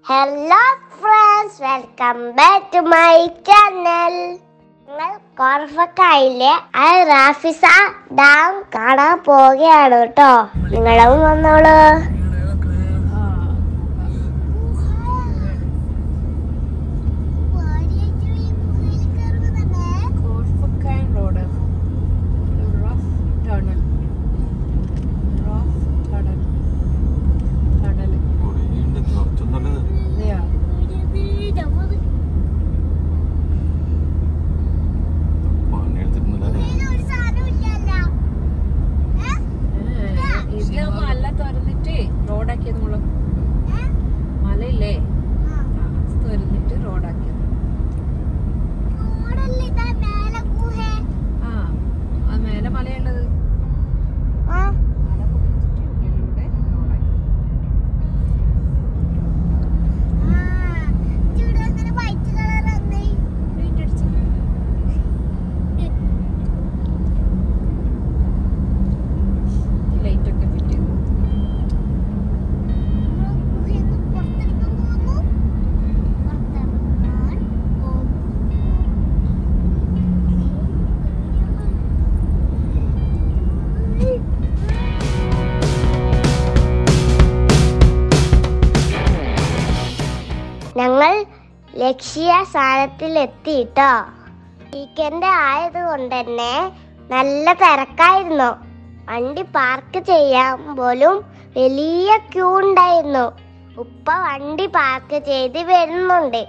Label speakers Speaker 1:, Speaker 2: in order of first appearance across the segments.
Speaker 1: hello friends welcome back to my channel ഞങ്ങൾ കോർഫക്കായിലെ അൽ റാഫിസ dam കാണാൻ പോവുകയാണ് കേട്ടോ നിങ്ങളും വന്നോളൂ
Speaker 2: കോർഫക്കാൻ റോഡ് റഫ് ടണൽ റഫ് ടണൽ ടണൽ അതെയാ ഇത് മല തുറന്നിട്ട് റോഡാക്കിയത് നമ്മള് മലയില്ലേ ആ, അത് തുറന്നിട്ട് റോഡാക്കിയത് ആ ആ മേലെ മലയുള്ളത് മല പൊട്ടിച്ചിട്ട് ഉള്ളിലൂടെ റോഡാക്കി പെയിന്റ് അടിച്ചത് ലൈറ്റ് ഒക്കെ ഫിറ്റ് ചെയ്തു
Speaker 1: ഞങ്ങൾ ലക്ഷ്യ സ്ഥാനത്തിൽ എത്തിട്ടോ വീക്കെൻഡ് ആയത് കൊണ്ട് തന്നെ നല്ല തിരക്കായിരുന്നു വണ്ടി പാർക്ക് ചെയ്യാൻ പോലും വലിയ ക്യൂ ഉണ്ടായിരുന്നു ഉപ്പ വണ്ടി പാർക്ക് ചെയ്ത് വരുന്നുണ്ട്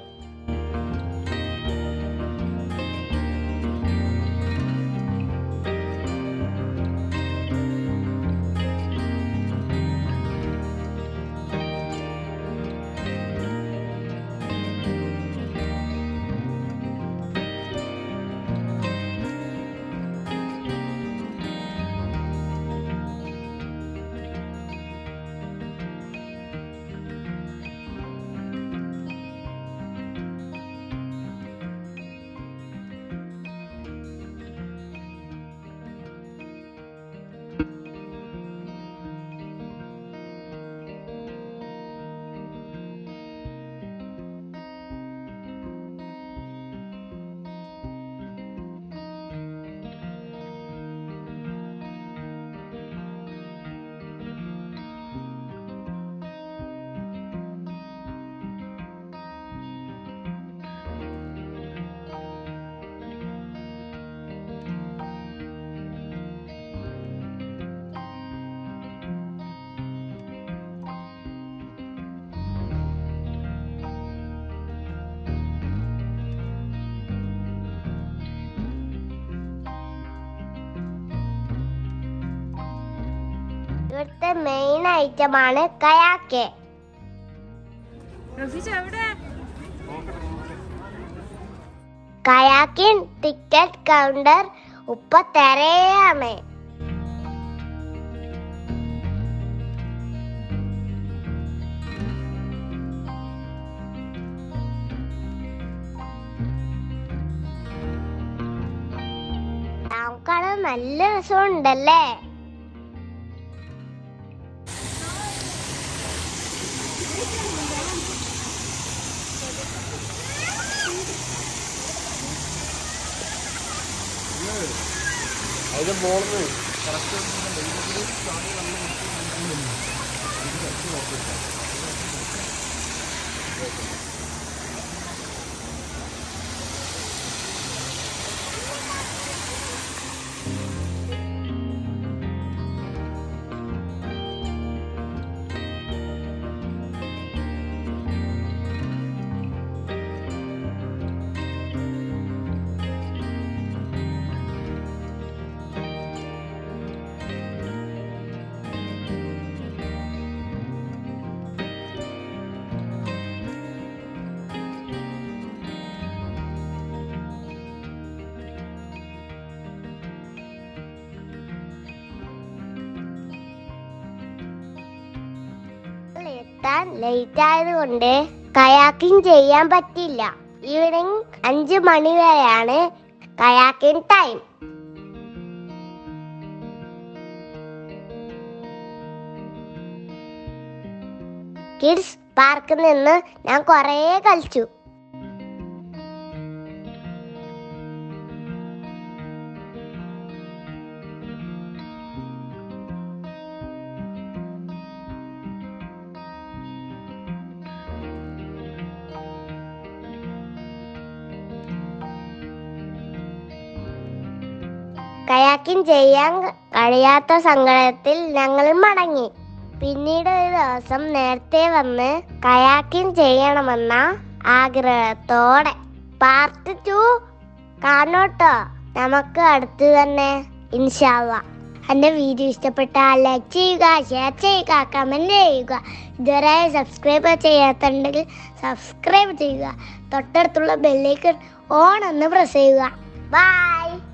Speaker 1: ഇവിടുത്തെ മെയിൻ ഐറ്റമാണ് കയാക്കെ
Speaker 2: റഫീജ എവിടെ
Speaker 1: കയാക്കിൻ ടിക്കറ്റ് കൗണ്ടർ ഉപ്പ തെരയാണ് കാണാൻ നല്ല രസമുണ്ടല്ലേ എത്താൻ ലേറ്റ് ആയതുകൊണ്ട് കയാക്കിംഗ് ചെയ്യാൻ പറ്റില്ല ഈവനിങ് അഞ്ചു മണി വരെയാണ് കയാക്കിംഗ് ടൈം കിഡ്സ് പാർക്കിൽ നിന്ന് ഞാൻ കുറേ കളിച്ചു കയാക്കിങ് ചെയ്യാൻ കഴിയാത്ത സങ്കടത്തിൽ ഞങ്ങൾ മടങ്ങി പിന്നീട് ഒരു ദിവസം നേരത്തെ വന്ന് കയാക്കിങ് ചെയ്യണമെന്ന ആഗ്രഹത്തോടെ പാർട്ട് ടു കാണോട്ടോ നമുക്ക് അടുത്ത് തന്നെ ഇൻഷാല്ല എൻ്റെ വീഡിയോ ഇഷ്ടപ്പെട്ടാൽ ലൈക്ക് ചെയ്യുക ഷെയർ ചെയ്യുക കമൻറ്റ് ചെയ്യുക ഇതുവരെ സബ്സ്ക്രൈബ് ചെയ്യാത്തുണ്ടെങ്കിൽ സബ്സ്ക്രൈബ് ചെയ്യുക തൊട്ടടുത്തുള്ള ബെല്ലേക്ക് ഓൺ എന്ന് പ്രസ് ചെയ്യുക ബൈ